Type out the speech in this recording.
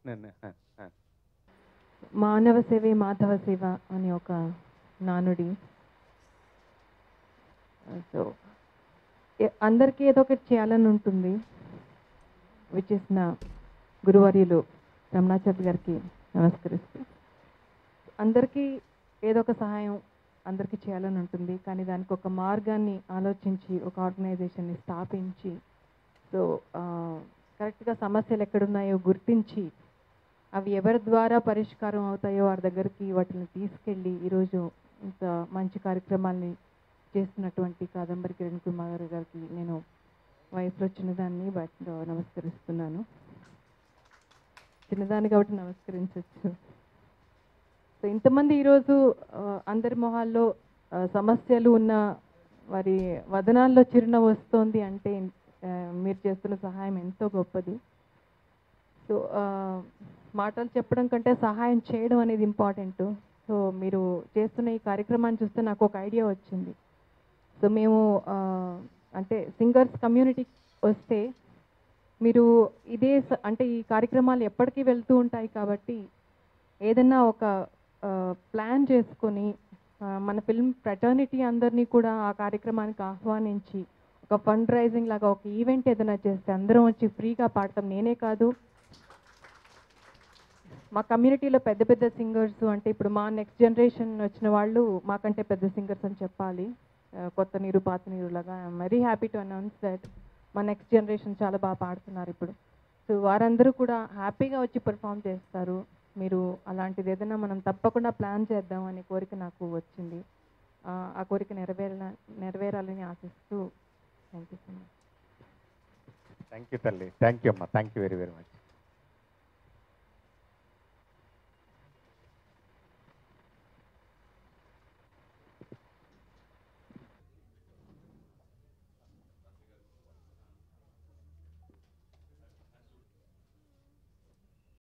నేను ఆ, ఆ. మానవ సేవే మాధవ సేవ అని ఒక నానుడి సో అందరికీ ఏదో ఒకటి చేయాలని ఉంటుంది విచ్ ఇస్ నా గురువర్యులు రమణాచార్య గారికి నమస్కరిస్తూ అందరికీ ఏదో ఒక సహాయం అందరికీ చేయాలని ఉంటుంది కానీ దానికి ఒక మార్గాన్ని ఆలోచించి ఒక ఆర్గనైజేషన్ని స్థాపించి సో కరెక్ట్గా సమస్యలు ఎక్కడున్నాయో గుర్తించి అవి ఎవరి ద్వారా పరిష్కారం అవుతాయో వారి దగ్గరికి వాటిని తీసుకెళ్ళి ఈరోజు ఇంత మంచి కార్యక్రమాల్ని చేస్తున్నటువంటి కాదంబరి కిరణ్ కుమార్ గారికి నేను వయసులో చిన్నదాన్ని బట్ నమస్కరిస్తున్నాను చిన్నదాన్ని కాబట్టి నమస్కరించవచ్చు సో ఇంతమంది ఈరోజు ఆ, అందరి మొహాల్లో ఆ, సమస్యలు ఉన్న వారి వదనాల్లో చిరునవ్వు వస్తోంది అంటే ఆ, మీరు చేస్తున్న సహాయం ఎంతో గొప్పది సో ఆ, మాటలు చెప్పడం కంటే సహాయం చేయడం అనేది ఇంపార్టెంట్ సో మీరు చేస్తున్న ఈ కార్యక్రమాన్ని చూస్తే నాకు ఒక ఐడియా వచ్చింది సో మేము ఆ, అంటే సింగర్స్ కమ్యూనిటీ వస్తే మీరు ఇదే స- అంటే ఈ కార్యక్రమాలు ఎప్పటికీ వెళ్తూ ఉంటాయి కాబట్టి ఏదన్నా ఒక ప్లాన్ చేసుకొని ఆ, మన ఫిల్మ్ ఫ్రెటర్నిటీ అందరినీ కూడా ఆ కార్యక్రమానికి ఆహ్వానించి ఒక ఫండ్ రైజింగ్ లాగా ఒక ఈవెంట్ ఏదైనా చేస్తే అందరం వచ్చి ఫ్రీగా పాడతాం నేనే కాదు మా కమ్యూనిటీలో పెద్ద పెద్ద సింగర్స్ అంటే ఇప్పుడు మా నెక్స్ట్ జనరేషన్ వచ్చిన వాళ్ళు మాకంటే పెద్ద సింగర్స్ అని చెప్పాలి ఆ, కొత్త నీరు పాత నీరు లాగా I'm very happy to announce that మా నెక్స్ట్ జనరేషన్ చాలా బాగా పాడుతున్నారు ఇప్పుడు సో వారందరూ కూడా హ్యాపీగా వచ్చి పెర్ఫామ్ చేస్తారు మీరు అలాంటిది ఏదైనా మనం తప్పకుండా ప్లాన్ చేద్దాం అనే కోరిక నాకు వచ్చింది ఆ, ఆ కోరిక నెరవేర నెరవేరాలని ఆశిస్తూ thank you so much thank you తల్లి థ్యాంక్ యూ అమ్మా thank you very very much